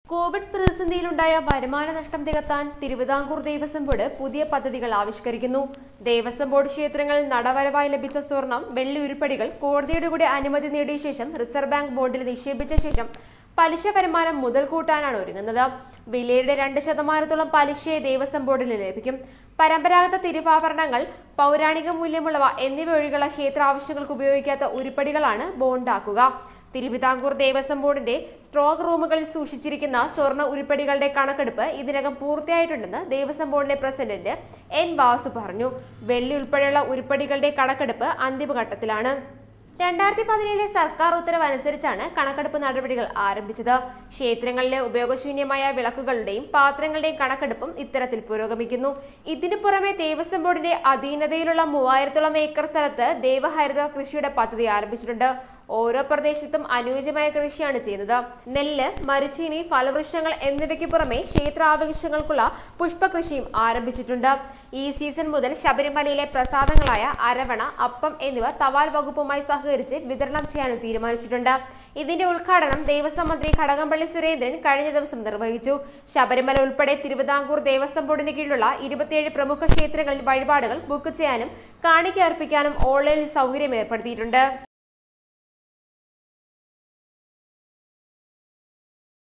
Covid പ്രതിസന്ധിയിലുണ്ടായ വരുമാന നഷ്ടം തികത്താൻ Thiruvithamkoor Devaswom board പുതിയ പദ്ധതികൾ ആവിഷ്കരിക്കുന്നു ദേവസ്വം ബോർഡ് ക്ഷേത്രങ്ങളിൽ നടവരവായി ലഭിച്ച സ്വർണം വെള്ളി ഉരുപ്പടികൾ കോടതിയുടെ കൂടെ അനുമതി നേടിയ ശേഷം റിസർവ് ബാങ്ക് ബോർഡിൽ നിക്ഷേപിച്ച ശേഷം പലിശ വരുമാനം മുതൽ കൂട്ടാനാണ് ഒരുങ്ങുന്നത് വിലയുടെ രണ്ട് ശതമാനത്തോളം പലിശയെ ദേവസ്വം ബോർഡിന് ലഭിക്കും പരമ്പരാഗത തിരുവാഭരണങ്ങൾ പൗരാണിക മൂല്യമുള്ളവ എന്നിവ ഒഴികെയുള്ള ക്ഷേത്ര ആവശ്യങ്ങൾക്ക് ഉപയോഗിക്കാത്ത ഉരുപ്പടികളാണ് ബോണ്ടാക്കുക തിരുവിതാംകൂർ ദേവസ്വം ബോർഡിന്റെ സ്ട്രോങ് റൂമുകളിൽ സൂക്ഷിച്ചിരിക്കുന്ന സ്വർണ്ണ ഉരുപ്പടികളുടെ കണക്കെടുപ്പ് ഇതിനകം പൂർത്തിയായിട്ടുണ്ടെന്ന് ദേവസ്വം ബോർഡിന്റെ പ്രസിഡന്റ് എൻ വാസു പറഞ്ഞു വെള്ളി ഉൾപ്പെടെയുള്ള ഉരുപ്പടികളുടെ കണക്കെടുപ്പ് അന്തിമഘട്ടത്തിലാണ് രണ്ടായിരത്തി പതിനേഴിലെ സർക്കാർ ഉത്തരവ് അനുസരിച്ചാണ് കണക്കെടുപ്പ് നടപടികൾ ആരംഭിച്ചത് ക്ഷേത്രങ്ങളിലെ ഉപയോഗശൂന്യമായ വിളക്കുകളുടെയും പാത്രങ്ങളുടെയും കണക്കെടുപ്പും ഇത്തരത്തിൽ പുരോഗമിക്കുന്നു ഇതിനു പുറമെ ദേവസ്വം ബോർഡിന്റെ അധീനതയിലുള്ള മൂവായിരത്തോളം ഏക്കർ സ്ഥലത്ത് ദേവഹരിത കൃഷിയുടെ പദ്ധതി ആരംഭിച്ചിട്ടുണ്ട് ഓരോ പ്രദേശത്തും അനുയോജ്യമായ കൃഷിയാണ് ചെയ്യുന്നത് നെല്ല് മരിച്ചീനി ഫലവൃക്ഷങ്ങൾ എന്നിവയ്ക്ക് പുറമെ ക്ഷേത്ര ആവശ്യങ്ങൾക്കുള്ള പുഷ്പകൃഷിയും ആരംഭിച്ചിട്ടുണ്ട് ഈ സീസൺ മുതൽ ശബരിമലയിലെ പ്രസാദങ്ങളായ അരവണ അപ്പം എന്നിവ തപാൽ വകുപ്പുമായി സഹകരിച്ച് വിതരണം ചെയ്യാനും തീരുമാനിച്ചിട്ടുണ്ട് ഇതിന്റെ ഉദ്ഘാടനം ദേവസ്വം മന്ത്രി കടകംപള്ളി സുരേന്ദ്രൻ കഴിഞ്ഞ ദിവസം നിർവഹിച്ചു ശബരിമല ഉൾപ്പെടെ തിരുവിതാംകൂർ ദേവസ്വം ബോർഡിന് കീഴിലുള്ള ഇരുപത്തിയേഴ് പ്രമുഖ ക്ഷേത്രങ്ങളിൽ വഴിപാടുകൾ ബുക്ക് ചെയ്യാനും കാണിക്ക അർപ്പിക്കാനും ഓൺലൈനിൽ സൗകര്യം ഏർപ്പെടുത്തിയിട്ടുണ്ട്